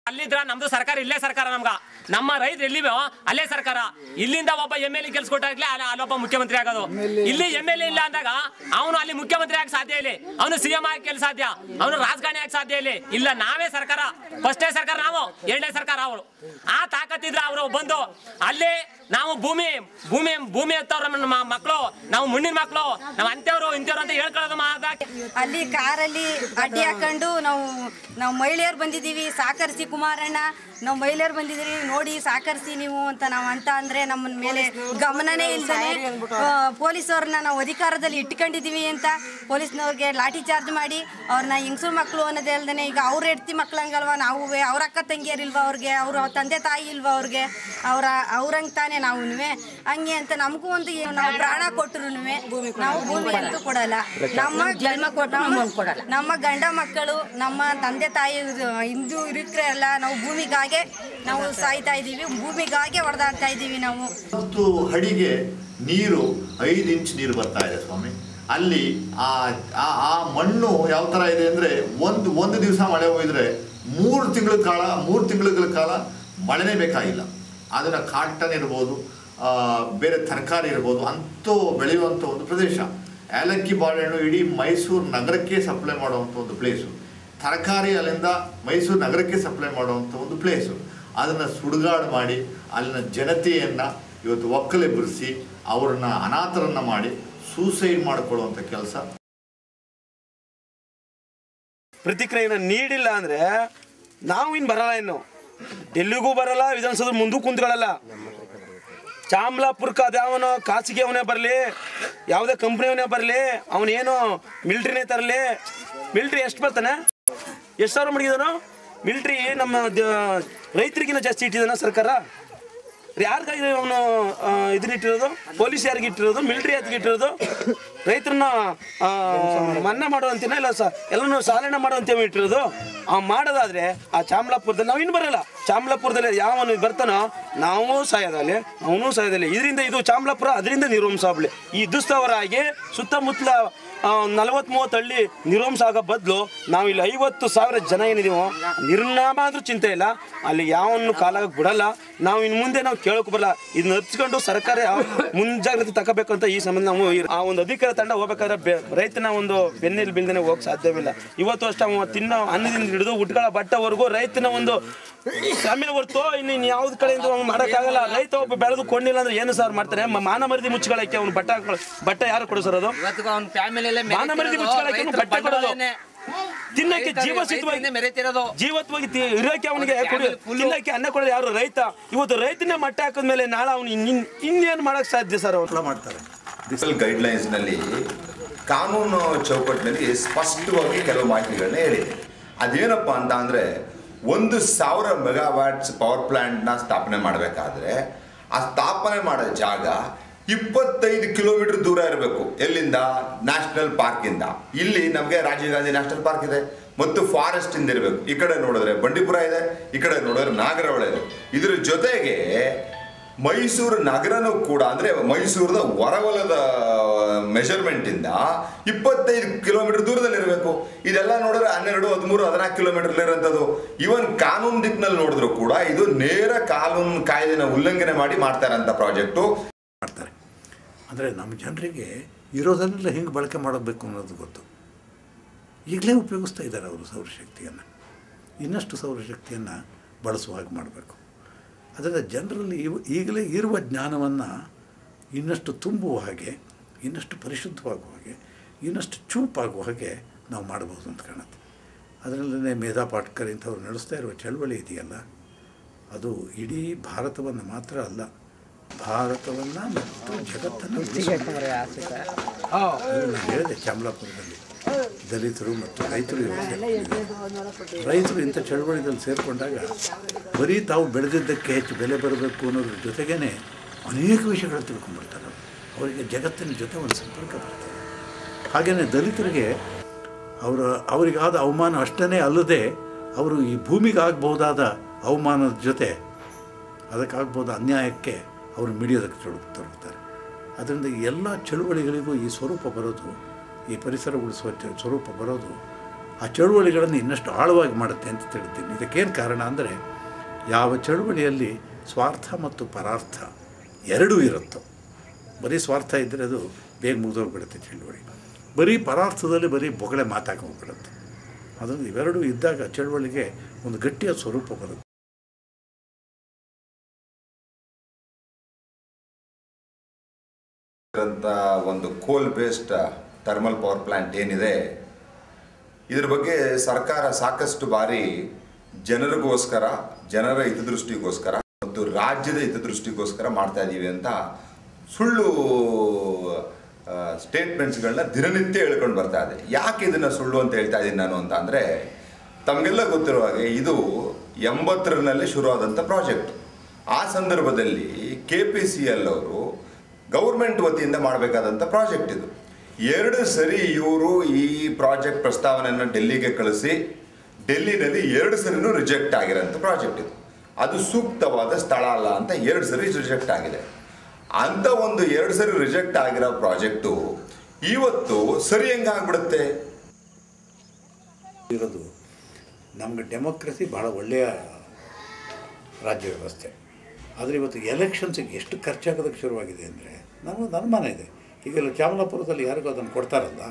ಅಲ್ಲಿದ್ರ ನಮ್ದು ಸರ್ಕಾರ ಇಲ್ಲೇ ಸರ್ಕಾರ ನಮ್ಗ ನಮ್ಮ ರೈತರು ಎಲ್ಲಿವೋ ಅಲ್ಲೇ ಸರ್ಕಾರ ಇಲ್ಲಿಂದ ಒಬ್ಬ ಎಮ್ ಎಲ್ ಎ ಕೆಲ್ಸ ಕೊಟ್ಟಾಗ್ಲೇ ಅಲ್ಲಿ ಅಲ್ಲೊಬ್ಬ ಮುಖ್ಯಮಂತ್ರಿ ಆಗೋದು ಇಲ್ಲಿ ಎಮ್ ಎಲ್ ಎ ಇಲ್ಲ ಅಂದಾಗ ಅವನು ಅಲ್ಲಿ ಮುಖ್ಯಮಂತ್ರಿ ಆಗಿ ಸಾಧ್ಯ ಇಲ್ಲ ಅವನು ಸಿ ಎಂ ಆಗಿ ಕೆಲಸ ಸಾಧ್ಯ ಅವನು ರಾಜಕಾರಣಿ ಆಗಿ ಸಾಧ್ಯ ಇಲ್ಲ ಇಲ್ಲ ನಾವೇ ಸರ್ಕಾರ ಫಸ್ಟೇ ಸರ್ಕಾರ ನಾವು ಎರಡನೇ ಸರ್ಕಾರ ಅವರು ಆ ತಾಕತ್ತಿದ್ರೆ ಅವರು ಬಂದು ಅಲ್ಲಿ ನಾವು ಭೂಮಿ ಭೂಮಿ ಭೂಮಿ ಎತ್ತವ್ರ ನಮ್ಮ ಮಕ್ಕಳು ನಾವು ಮುಣ್ಣಿನ ಮಕ್ಕಳು ನಾವು ಅಂತ್ಯವ್ರು ಇಂಥವ್ರು ಅಂತ ಹೇಳ್ಕೊಳ್ಳೋದು ಮಾತ್ರ ಅಲ್ಲಿ ಕಾರಲ್ಲಿ ಅಡ್ಡಿ ಹಾಕೊಂಡು ನಾವು ನಾವು ಮಹಿಳೆಯರು ಬಂದಿದ್ದೀವಿ ಸಾಕರಿಸಿ ಕುಮಾರಣ್ಣ ನಾವು ಮಹಿಳೆಯರು ಬಂದಿದ್ದೀವಿ ನೋಡಿ ಸಾಕರಿಸಿ ನೀವು ಅಂತ ನಾವು ಅಂತ ಅಂದ್ರೆ ನಮ್ಮ ಮೇಲೆ ಗಮನನೇ ಇಲ್ದಾನೆ ಪೊಲೀಸವ್ರನ್ನ ನಾವು ಅಧಿಕಾರದಲ್ಲಿ ಇಟ್ಕೊಂಡಿದೀವಿ ಅಂತ ಪೊಲೀಸ್ನವ್ರಿಗೆ ಲಾಠಿ ಚಾರ್ಜ್ ಮಾಡಿ ಅವ್ರನ್ನ ಹೆಂಗಸರು ಮಕ್ಕಳು ಅನ್ನೋದೇ ಅಲ್ದೇನೆ ಈಗ ಅವ್ರ ಹೆಡ್ತಿ ಮಕ್ಳಂಗಲ್ವಾ ನಾವು ಅವ್ರ ಅಕ್ಕ ತಂಗಿಯರಿಲ್ವಾ ಅವ್ರಿಗೆ ಅವ್ರ ತಂದೆ ತಾಯಿ ಇಲ್ವಾ ಅವ್ರಿಗೆ ಅವರ ಅವ್ರಂಗ್ ತಾನೇ ನಾವು ಹಂಗೆ ಅಂತ ನಮಗೂ ಒಂದು ಏನು ನಾವು ಪ್ರಾಣ ಕೊಟ್ಟರು ನಾವು ಭೂಮಿ ಅಂತೂ ಕೊಡಲ್ಲ ನಮ್ಮ ಜನ್ಮ ಕೊಟ್ಟು ನಮ್ಮ ಗಂಡ ಮಕ್ಕಳು ನಮ್ಮ ತಂದೆ ತಾಯಿ ಹಿಂದೂ ಇರಿಕ್ರೆ ಎಲ್ಲ ನಾವು ಭೂಮಿಗಾಗೆ ನಾವು ಸಾಯ್ತಾ ಇದ್ದೀವಿ ಭೂಮಿಗಾಗೆ ಹೊಡೆದಾಡ್ತಾ ಇದ್ದೀವಿ ನಾವು ಹತ್ತು ಅಡಿಗೆ ನೀರು ಐದು ಇಂಚ್ ನೀರು ಬರ್ತಾ ಇದೆ ಸ್ವಾಮಿ ಅಲ್ಲಿ ಆ ಆ- ಆ ಮಣ್ಣು ಯಾವ ಥರ ಇದೆ ಅಂದರೆ ಒಂದು ಒಂದು ದಿವಸ ಮಳೆ ಹೋಗಿದ್ರೆ ಮೂರು ತಿಂಗಳ ಕಾಲ ಮೂರು ತಿಂಗಳ ಕಾಲ ಮಳೆನೇ ಬೇಕಾಗಿಲ್ಲ ಅದನ್ನು ಕಾಟನ್ ಇರ್ಬೋದು ಆ, ಬೇರೆ ತರಕಾರಿ ಇರ್ಬೋದು ಅಂಥವು ಬೆಳೆಯುವಂಥ ಒಂದು ಪ್ರದೇಶ ಏಲಕ್ಕಿ ಬಾಳೆಹಣ್ಣು ಇಡೀ ಮೈಸೂರು ನಗರಕ್ಕೆ ಸಪ್ಲೈ ಮಾಡುವಂಥ ಒಂದು ಪ್ಲೇಸು ತರಕಾರಿ ಅಲ್ಲಿಂದ ಮೈಸೂರು ನಗರಕ್ಕೆ ಸಪ್ಲೈ ಮಾಡುವಂಥ ಒಂದು ಪ್ಲೇಸು ಅದನ್ನು ಸುಡುಗಾಡು ಮಾಡಿ ಅಲ್ಲಿನ ಜನತೆಯನ್ನು ಇವತ್ತು ಒಕ್ಕಲೆಬ್ಬರಿಸಿ ಅವ್ರನ್ನ ಅನಾಥರನ್ನ ಮಾಡಿ ಸೂಸೈಡ್ ಮಾಡಿಕೊಳ್ಳುವಂಥ ಕೆಲಸ ಪ್ರತಿಕ್ರಿಯೆನ ನೀಡಿಲ್ಲ ಅಂದ್ರೆ ನಾವು ಇನ್ನು ಬರಲ್ಲ ಇನ್ನು ಡೆಲ್ಲಿಗೂ ಬರಲ್ಲ ವಿಧಾನಸೌಧ ಮುಂದೂ ಕುಂತ್ಕೊಳ್ಳಲ್ಲ ಚಾಮ್ಲಾಪುರ್ಕ ಅದ್ಯಾವನೋ ಖಾಸಗಿ ಅವನೇ ಬರಲಿ ಯಾವುದೇ ಕಂಪ್ನಿಯವನೇ ಬರಲಿ ಅವನೇನು ಮಿಲ್ಟ್ರಿನೇ ತರಲಿ ಮಿಲ್ಟ್ರಿ ಎಷ್ಟು ಬರ್ತಾನೆ ಎಷ್ಟು ಸಾವಿರ ಮಡಗಿದಾನು ಮಿಲ್ಟ್ರಿ ನಮ್ಮ ದ- ರೈತರಿಗಿನ್ನ ಜಾಸ್ತಿ ಇಟ್ಟಿದಾನ ಸರ್ಕಾರ ಯಾರಿಗಾಗಿ ಅವನು ಇದನ್ನ ಇಟ್ಟಿರೋದು ಪೊಲೀಸ್ ಯಾರಿಗೆ ಇಟ್ಟಿರೋದು ಮಿಲಿಟರಿ ಯಾರಿಗೆ ಇಟ್ಟಿರೋದು ರೈತರನ್ನ ಆ, ಮನ್ನಾ ಮಾಡುವಂತೇನ ಇಲ್ಲ ಸ ಎಲ್ಲನೂ ಸಾಲನೆ ಮಾಡುವಂತೇವೆ ಇಟ್ಟಿರೋದು ಆ ಮಾಡೋದಾದ್ರೆ ಆ ಚಾಮಲಾಪುರದಲ್ಲಿ ನಾವು ಇನ್ನು ಬರಲ್ಲ ಚಾಮಲಾಪುರದಲ್ಲಿ ಯಾವನು ಬರ್ತಾನೋ ನಾವು ಸಾಯೋದಲ್ಲಿ ಅವನು ಸಾಯೋದಿಲ್ಲ ಇದರಿಂದ ಇದು ಚಾಮಲಾಪುರ ಅದರಿಂದ ನಿರ್ವಂಸ ಆಗ್ಲಿ ಈ ದುಸ್ತವರಾಗಿ ಸುತ್ತಮುತ್ತಲ ನಲವತ್ತ್ ಮೂವತ್ತು ಹಳ್ಳಿ ನಿರ್ವಂಸ ಆಗೋ ಬದಲು ನಾವು ಇಲ್ಲಿ ಐವತ್ತು ಸಾವಿರ ಜನ ಏನಿದೀವೋ ನಿರ್ನಾಮ ಆದ್ರೂ ಚಿಂತೆ ಇಲ್ಲ ಅಲ್ಲಿ ಯಾವನ್ನು ಕಾಲಾಗ ಬಿಡಲ್ಲ ನಾವು ಇನ್ನು ಮುಂದೆ ನಾವು ಕೇಳೋಕೆ ಬರಲ್ಲ ಇದನ್ನ ಹಚ್ಕೊಂಡು ಸರ್ಕಾರ ಯಾವ ಮುಂಜಾಗ್ರತೆ ತಗೋಬೇಕು ಅಂತ ಈ ಸಂಬಂಧ ನಾವು ಈ- ಆ ಒಂದು ಅಧಿಕಾರ ತಂಡ ಹೋಗ್ಬೇಕಾದ್ರೆ ಬೆ- ರೈತನ ಒಂದು ಬೆನ್ನೆಲ್ ಬಿಲ್ದೇನೆ ಹೋಗಕ್ ಸಾಧ್ಯವಿಲ್ಲ ಇವತ್ತು ಅಷ್ಟೇ ಅವ ತಿನ್ನೋ ಅನ್ನದಿಂದ ಹಿಡಿದು ಉಟ್ಗಳ ಬಟ್ಟವರೆಗೂ ರೈತನ ಒಂದು ಶ್ರಮೆ ಹೊರ್ತು ಇನ್ನು ಇನ್ನು ಯಾವ್ದು ಕಡೆಯಿಂದ ಅವ್ನು ಮಾಡೋಕ್ಕಾಗಲ್ಲ ರೈತ ಒಬ್ಬ ಬೆಳೆದು ಕೊಂಡಿಲ್ಲ ಅಂದ್ರೆ ಏನು ಸರ್ ಮಾಡ್ತಾನೆ ಮ- ಮಾನ ಮರದಿ ಮುಚ್ಕೊಳಕ್ಕೆ ಅವ್ನು ಬಟ್ಟೆ ಹಾಕೊಳ್ಳ- ಬಟ್ಟೆ ಯಾರು ಕೊಡಿಸೋದು ಇವತ್ತಿಗೂ ಅವ್ನ ಫ್ಯಾಮಿಲಿಯಲ್ಲೇ ಮಾನ ಮರದಿ ಮುಚ್ಕೊಳಕ್ಕೆ ಅವ್ನು ಬಟ್ಟೆ ಕೊಡೋದು ತಿನ್ನಕ್ಕೆ ಜೀವ ಸಿದ್ಧವಾಗಿ ಮೆರೆತಿರೋದು ಜೀವತ್ವಾಗಿ ತಿ- ಇರೋಕೆ ಅವನಿಗೆ ಕುಡಿ ತಿನ್ನಕ್ಕೆ ಅನ್ನ ಕೊಡೋದು ಯಾರು ರೈತ ಇವತ್ತು ರೈತನೇ ಮಟ್ಟ ಹಾಕಿದ್ಮೇಲೆ ನಾಳೆ ಅವ್ನು ಇನ್ ಇನ್ನೇನು ಮಾಡಕ್ ಸಾಧ್ಯ ಸರ್ ಅವ್ರು ಮಾಡ್ತಾರೆ ಡಿಜಿಟಲ್ ಗೈಡ್ಲೈನ್ಸ್ನಲ್ಲಿ ಕಾನೂನು ಚೌಕಟ್ಟಿನಲ್ಲಿ ಸ್ಪಷ್ಟವಾಗಿ ಕೆಲವು ಮಾಹಿತಿಗಳನ್ನ ಹೇಳಿದೆ ಅದೇನಪ್ಪ ಅಂತ ಅಂದರೆ ಒಂದು ಸಾವಿರ ಮೆಗಾವ್ಯಾಟ್ಸ್ ಪವರ್ ಪ್ಲ್ಯಾಂಟ್ನ ಸ್ಥಾಪನೆ ಮಾಡಬೇಕಾದ್ರೆ ಆ ಸ್ಥಾಪನೆ ಮಾಡೋ ಜಾಗ ಇಪ್ಪತ್ತೈದು ಕಿಲೋಮೀಟರ್ ದೂರ ಇರಬೇಕು ಎಲ್ಲಿಂದ ನ್ಯಾಷನಲ್ ಪಾರ್ಕಿಂದ ಇಲ್ಲಿ ನಮಗೆ ರಾಜೀವ್ ಗಾಂಧಿ ನ್ಯಾಷನಲ್ ಪಾರ್ಕ್ ಇದೆ ಮತ್ತು ಫಾರೆಸ್ಟ್ ಇಂದ ಇರಬೇಕು ಈ ಕಡೆ ನೋಡಿದ್ರೆ ಬಂಡೀಪುರ ಇದೆ ಈ ಕಡೆ ನೋಡಿದ್ರೆ ನಾಗರಹೊಳೆ ಇದೆ ಇದ್ರ ಜೊತೆಗೆ ಮೈಸೂರು ನಗರನೂ ಕೂಡ ಅಂದ್ರೆ ಮೈಸೂರದ ಹೊರವಲದ ಮೆಷರ್ಮೆಂಟ್ ಇಂದ ಇಪ್ಪತ್ತೈದು ಕಿಲೋಮೀಟರ್ ದೂರದಲ್ಲಿ ಇರಬೇಕು ಇದೆಲ್ಲ ನೋಡಿದ್ರೆ ಹನ್ನೆರಡು ಹದಿಮೂರು ಹದಿನಾಲ್ಕು ಕಿಲೋಮೀಟರ್ ಇರೋಂಥದ್ದು ಇವನ್ ಕಾನೂನು ದಿಕ್ಕಿನಲ್ಲಿ ನೋಡಿದ್ರು ಕೂಡ ಇದು ನೇರ ಕಾನೂನು ಕಾಯ್ದೆನ ಉಲ್ಲಂಘನೆ ಮಾಡಿ ಮಾಡ್ತಾ ಇರೋಂಥ ಪ್ರಾಜೆಕ್ಟು ಮಾಡ್ತಾರೆ ಅಂದರೆ ನಮ್ಮ ಜನರಿಗೆ ಇರೋದನ್ನೆಲ್ಲ ಹೆಂಗೆ ಬಳಕೆ ಮಾಡಬೇಕು ಅನ್ನೋದು ಗೊತ್ತು ಈಗಲೇ ಉಪಯೋಗಿಸ್ತಾ ಇದ್ದಾರೆ ಅವರು ಸೌರಶಕ್ತಿಯನ್ನು ಇನ್ನಷ್ಟು ಸೌರಶಕ್ತಿಯನ್ನು ಬಳಸುವ ಹಾಗೆ ಮಾಡಬೇಕು ಅದರಿಂದ ಜನರಲ್ಲಿ ಇವ ಈಗಲೇ ಇರುವ ಜ್ಞಾನವನ್ನು ಇನ್ನಷ್ಟು ತುಂಬುವ ಹಾಗೆ ಇನ್ನಷ್ಟು ಪರಿಶುದ್ಧವಾಗುವ ಹಾಗೆ ಇನ್ನಷ್ಟು ಚೂಪಾಗುವ ಹಾಗೆ ನಾವು ಮಾಡಬಹುದು ಅಂತ ಕಾಣುತ್ತೆ ಅದರಲ್ಲೇ ಮೇಧಾ ಪಾಟ್ಕರ್ ಇಂಥವ್ರು ನಡೆಸ್ತಾ ಇರುವ ಚಳವಳಿ ಇದೆಯಲ್ಲ ಅದು ಇಡೀ ಭಾರತವನ್ನು ಮಾತ್ರ ಅಲ್ಲ ಭಾರತವನ್ನು ಮತ್ತು ಜಗತ್ತನ್ನು ನಾನು ಹೇಳಿದೆ ಚಾಮಲಾಪುರದಲ್ಲಿ ದಲಿತರು ಮತ್ತು ರೈತರು ಇವರು ಸೇರ್ಕೊಂಡಿದ್ದಾರೆ. ರೈತರು ಇಂಥ ಚಳವಳಿದಲ್ಲಿ ಸೇರಿಕೊಂಡಾಗ ಬರೀ ತಾವು ಬೆಳೆದಿದ್ದಕ್ಕೆ ಹೆಚ್ಚು ಬೆಲೆ ಬರಬೇಕು ಅನ್ನೋದ್ರ ಜೊತೆಗೇ ಅನೇಕ ವಿಷಯಗಳು ತಿಳ್ಕೊಂಡ್ಬಿಡ್ತಾರೆ ಅವ್ರು. ಅವರಿಗೆ ಜಗತ್ತಿನ ಜೊತೆ ಒಂದು ಸಂಪರ್ಕ ಬರ್ತದೆ ಹಾಗೆಯೇ ದಲಿತರಿಗೆ ಅವರ ಅವರಿಗಾದ ಅವಮಾನ ಅಷ್ಟೇ ಅಲ್ಲದೆ ಅವರು ಈ ಭೂಮಿಗೆ ಆಗಬಹುದಾದ ಅವಮಾನದ ಜೊತೆ ಅದಕ್ಕಾಗ್ಬೋದ ಅನ್ಯಾಯಕ್ಕೆ ಅವರು ಮಿಡಿಯೋದಕ್ಕೆ ತೊಡಗ್ ತೊಡಗುತ್ತಾರೆ ಅದರಿಂದ ಎಲ್ಲ ಚಳುವಳಿಗಳಿಗೂ ಈ ಸ್ವರೂಪ ಬರೋದು ಈ ಪರಿಸರ ಉಳಿಸುವ ಚ- ಸ್ವರೂಪ ಬರೋದು ಆ ಚಳುವಳಿಗಳನ್ನು ಇನ್ನಷ್ಟು ಆಳವಾಗಿ ಮಾಡುತ್ತೆ ಅಂತ ತಿಳ್ತೀನಿ ಇದಕ್ಕೇನು ಕಾರಣ ಅಂದರೆ ಯಾವ ಚಳುವಳಿಯಲ್ಲಿ ಸ್ವಾರ್ಥ ಮತ್ತು ಪರಾರ್ಥ ಎರಡೂ ಇರುತ್ತೋ ಬರೀ ಸ್ವಾರ್ಥ ಇದ್ದರೆ ಅದು ಬೇಗ ಮುಗಿದೋಗ್ಬಿಡುತ್ತೆ ಚಳುವಳಿ ಬರೀ ಪರಾರ್ಥದಲ್ಲಿ ಬರೀ ಬೊಗಳೆ ಮಾತಾಗಿ ಹೋಗ್ಬಿಡುತ್ತೆ ಅದನ್ನು ಇವೆರಡೂ ಇದ್ದಾಗ ಚಳುವಳಿಗೆ ಒಂದು ಗಟ್ಟಿಯ ಸ್ವರೂಪ ಬರುತ್ತೆ ಅಂತ ಒಂದು ಕೋಲ್ ಬೇಸ್ಡ್ ಥರ್ಮಲ್ ಪವರ್ ಪ್ಲಾಂಟ್ ಏನಿದೆ ಇದ್ರ ಬಗ್ಗೆ ಸರ್ಕಾರ ಸಾಕಷ್ಟು ಬಾರಿ ಜನರಿಗೋಸ್ಕರ ಜನರ ಹಿತದೃಷ್ಟಿಗೋಸ್ಕರ ಮತ್ತು ರಾಜ್ಯದ ಹಿತದೃಷ್ಟಿಗೋಸ್ಕರ ಮಾಡ್ತಾ ಇದ್ದೀವಿ ಅಂತ ಸುಳ್ಳು ಸ್ಟೇಟ್ಮೆಂಟ್ಸ್ಗಳನ್ನ ದಿನನಿತ್ಯ ಹೇಳ್ಕೊಂಡು ಬರ್ತಾ ಇದೆ ಯಾಕೆ ಇದನ್ನ ಸುಳ್ಳು ಅಂತ ಹೇಳ್ತಾ ಇದ್ದೀನಿ ನಾನು ಅಂತ ಅಂದರೆ ತಮಗೆಲ್ಲ ಗೊತ್ತಿರುವ ಹಾಗೆ ಇದು ಎಂಬತ್ತರಲ್ಲಿ ಶುರುವಾದಂಥ ಪ್ರಾಜೆಕ್ಟ್ ಆ ಸಂದರ್ಭದಲ್ಲಿ ಕೆ ಪಿ ಸಿ ಎಲ್ ಅವರು ಗೌರ್ಮೆಂಟ್ ವತಿಯಿಂದ ಮಾಡಬೇಕಾದಂಥ ಪ್ರಾಜೆಕ್ಟ್ ಇದು ಎರಡು ಸರಿ ಇವರು ಈ ಪ್ರಾಜೆಕ್ಟ್ ಪ್ರಸ್ತಾವನೆಯನ್ನು ಡೆಲ್ಲಿಗೆ ಕಳಿಸಿ ಡೆಲ್ಲಿನಲ್ಲಿ ಎರಡು ಸರಿನೂ ರಿಜೆಕ್ಟ್ ಆಗಿರೋಂಥ ಪ್ರಾಜೆಕ್ಟ್ ಇದು ಅದು ಸೂಕ್ತವಾದ ಸ್ಥಳ ಅಲ್ಲ ಅಂತ ಎರಡು ಸರಿ ರಿಜೆಕ್ಟ್ ಆಗಿದೆ ಅಂತ ಒಂದು ಎರಡು ಸರಿ ರಿಜೆಕ್ಟ್ ಆಗಿರೋ ಪ್ರಾಜೆಕ್ಟು ಇವತ್ತು ಸರಿ ಹೆಂಗಾಗ್ಬಿಡುತ್ತೆ ಇರೋದು ನಮಗೆ ಡೆಮೋಕ್ರಸಿ ಭಾಳ ಒಳ್ಳೆಯ ರಾಜ್ಯ ವ್ಯವಸ್ಥೆ ಆದರೆ ಇವತ್ತು ಎಲೆಕ್ಷನ್ಸಿಗೆ ಎಷ್ಟು ಖರ್ಚಾಗೋದಕ್ಕೆ ಶುರುವಾಗಿದೆ ಅಂದರೆ ನನಗೊಂದು ಅನುಮಾನ ಇದೆ ಈಗೆಲ್ಲ ಚಾಮಲಾಪುರದಲ್ಲಿ ಯಾರಿಗೂ ಅದನ್ನು ಕೊಡ್ತಾರಲ್ಲ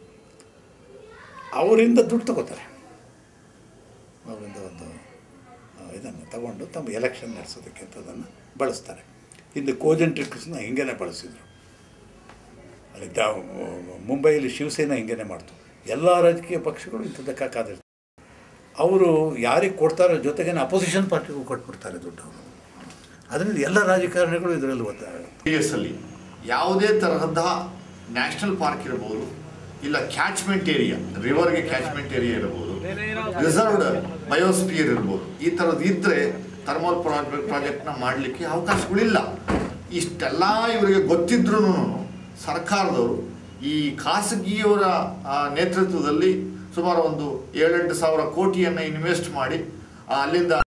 ಅವರಿಂದ ದುಡ್ಡು ತಗೋತಾರೆ ಅವರಿಂದ ಒಂದು ಆ, ಇದನ್ನು ತಗೊಂಡು ತಮ್ಮ ಎಲೆಕ್ಷನ್ ನಡೆಸೋದಕ್ಕೆ ಅಂತ ಅದನ್ನು ಬಳಸ್ತಾರೆ ಹಿಂದೆ ಕೋಜೆಂಟ್ರಿಕ್ಸ್ನ ಹಿಂಗೇನೆ ಬಳಸಿದರು ಅಲ್ಲಿ ದ ಮುಂಬೈಯಲ್ಲಿ ಶಿವಸೇನಾ ಹಿಂಗೇನೆ ಮಾಡ್ತು ಎಲ್ಲ ರಾಜಕೀಯ ಪಕ್ಷಗಳು ಇಂಥದ್ದಕ್ಕೆ ಕಾದಿರ್ತಾರೆ ಅವರು ಯಾರಿಗೆ ಕೊಡ್ತಾರೋ ಜೊತೆಗೇನೆ ಅಪೋಸಿಷನ್ ಪಾರ್ಟಿಗೂ ಕೊಟ್ಬಿಡ್ತಾರೆ ದುಡ್ಡು ಅವರು ಅದರಿಂದ ಎಲ್ಲ ರಾಜಕಾರಣಿಗಳು ಇದರಲ್ಲಿ ಒತ್ತಾಯ ಎಸ್ ಅಲ್ಲಿ ಯಾವುದೇ ತರಹದ ನ್ಯಾಷನಲ್ ಪಾರ್ಕ್ ಇರಬಹುದು ಇಲ್ಲ ಕ್ಯಾಚ್ಮೆಂಟ್ ಏರಿಯಾ ರಿವರ್ಗೆ ಕ್ಯಾಚ್ಮೆಂಟ್ ಏರಿಯಾ ಇರಬಹುದು ರಿಸರ್ವ್ಡ್ ಬಯೋಸ್ಪಿಯರ್ ಇರ್ಬೋದು ಈ ಥರದ್ದು ಇದ್ದರೆ ಥರ್ಮಲ್ ಪ್ರಾಜೆಕ್ಟ್ನ ಮಾಡಲಿಕ್ಕೆ ಅವಕಾಶಗಳಿಲ್ಲ ಇಷ್ಟೆಲ್ಲ ಇವರಿಗೆ ಗೊತ್ತಿದ್ರೂ ಸರ್ಕಾರದವರು ಈ ಖಾಸಗಿಯವರ ಆ, ನೇತೃತ್ವದಲ್ಲಿ ಸುಮಾರು ಒಂದು ಏಳೆಂಟು ಸಾವಿರ ಕೋಟಿಯನ್ನು ಇನ್ವೆಸ್ಟ್ ಮಾಡಿ ಆ, ಅಲ್ಲಿಂದ